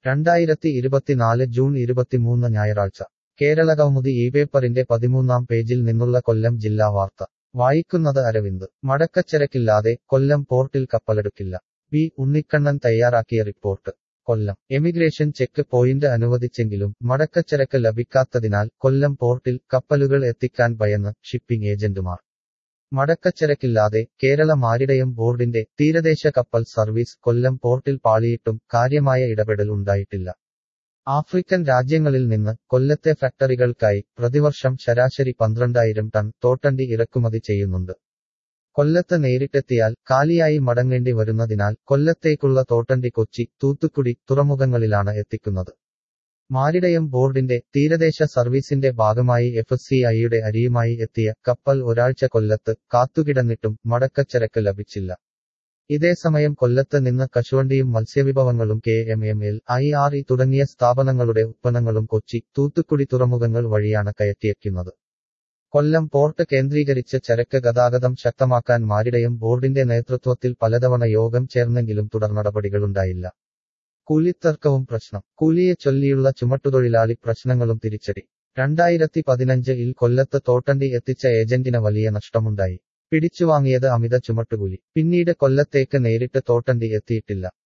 രണ്ടായിരത്തി ഇരുപത്തിനാല് ജൂൺ ഇരുപത്തിമൂന്ന് ഞായറാഴ്ച കേരള കൗമുദി ഈ പേപ്പറിന്റെ പതിമൂന്നാം പേജിൽ നിന്നുള്ള കൊല്ലം ജില്ലാ വാർത്ത വായിക്കുന്നത് അരവിന്ദ് മടക്കച്ചരക്കില്ലാതെ കൊല്ലം പോർട്ടിൽ കപ്പലെടുക്കില്ല പി ഉണ്ണിക്കണ്ണൻ തയ്യാറാക്കിയ report Kollam emigration check point അനുവദിച്ചെങ്കിലും മടക്കച്ചരക്ക് ലഭിക്കാത്തതിനാൽ കൊല്ലം പോർട്ടിൽ കപ്പലുകൾ എത്തിക്കാൻ ഭയന്ന് ഷിപ്പിംഗ് ഏജന്റുമാർ മടക്കച്ചരക്കില്ലാതെ കേരള മാരിടയം ബോർഡിന്റെ തീരദേശ കപ്പൽ സർവീസ് കൊല്ലം പോർട്ടിൽ പാളിയിട്ടും കാര്യമായ ഇടപെടൽ ഉണ്ടായിട്ടില്ല ആഫ്രിക്കൻ രാജ്യങ്ങളിൽ നിന്ന് കൊല്ലത്തെ ഫാക്ടറികൾക്കായി പ്രതിവർഷം ശരാശരി പന്ത്രണ്ടായിരം ടൺ തോട്ടണ്ടി ഇറക്കുമതി ചെയ്യുന്നുണ്ട് കൊല്ലത്ത് നേരിട്ടെത്തിയാൽ കാലിയായി മടങ്ങേണ്ടി വരുന്നതിനാൽ കൊല്ലത്തേക്കുള്ള തോട്ടണ്ടി കൊച്ചി തൂത്തുക്കുടി തുറമുഖങ്ങളിലാണ് എത്തിക്കുന്നത് മാരിടയം ബോർഡിന്റെ തീരദേശ സർവീസിന്റെ ഭാഗമായി എഫ് സി ഐയുടെ അരിയുമായി എത്തിയ കപ്പൽ ഒരാഴ്ച കൊല്ലത്ത് കാത്തുകിടന്നിട്ടും മടക്കച്ചരക്ക് ലഭിച്ചില്ല ഇതേസമയം കൊല്ലത്ത് നിന്ന് കശുവണ്ടിയും മത്സ്യവിഭവങ്ങളും K M M L I R E തുടങ്ങിയ സ്ഥാപനങ്ങളുടെ ഉത്പന്നങ്ങളും കൊച്ചി തൂത്തുക്കുടി തുറമുഖങ്ങൾ വഴിയാണ് കയറ്റിയക്കുന്നത് കൊല്ലം പോർട്ട് കേന്ദ്രീകരിച്ച് ചരക്ക് ഗതാഗതം ശക്തമാക്കാൻ മാരിടയം ബോർഡിന്റെ നേതൃത്വത്തിൽ പലതവണ യോഗം ചേർന്നെങ്കിലും തുടർനടപടികളുണ്ടായില്ല കൂലിത്തർക്കവും പ്രശ്നം കൂലിയെ ചൊല്ലിയുള്ള ചുമട്ടുതൊഴിലാളി പ്രശ്നങ്ങളും തിരിച്ചടി രണ്ടായിരത്തി പതിനഞ്ച് ഇൽ കൊല്ലത്ത് തോട്ടണ്ടി എത്തിച്ച ഏജന്റിന് വലിയ നഷ്ടമുണ്ടായി പിടിച്ചുവാങ്ങിയത് അമിത ചുമട്ടുകൂലി പിന്നീട് കൊല്ലത്തേക്ക് നേരിട്ട് തോട്ടണ്ടി എത്തിയിട്ടില്ല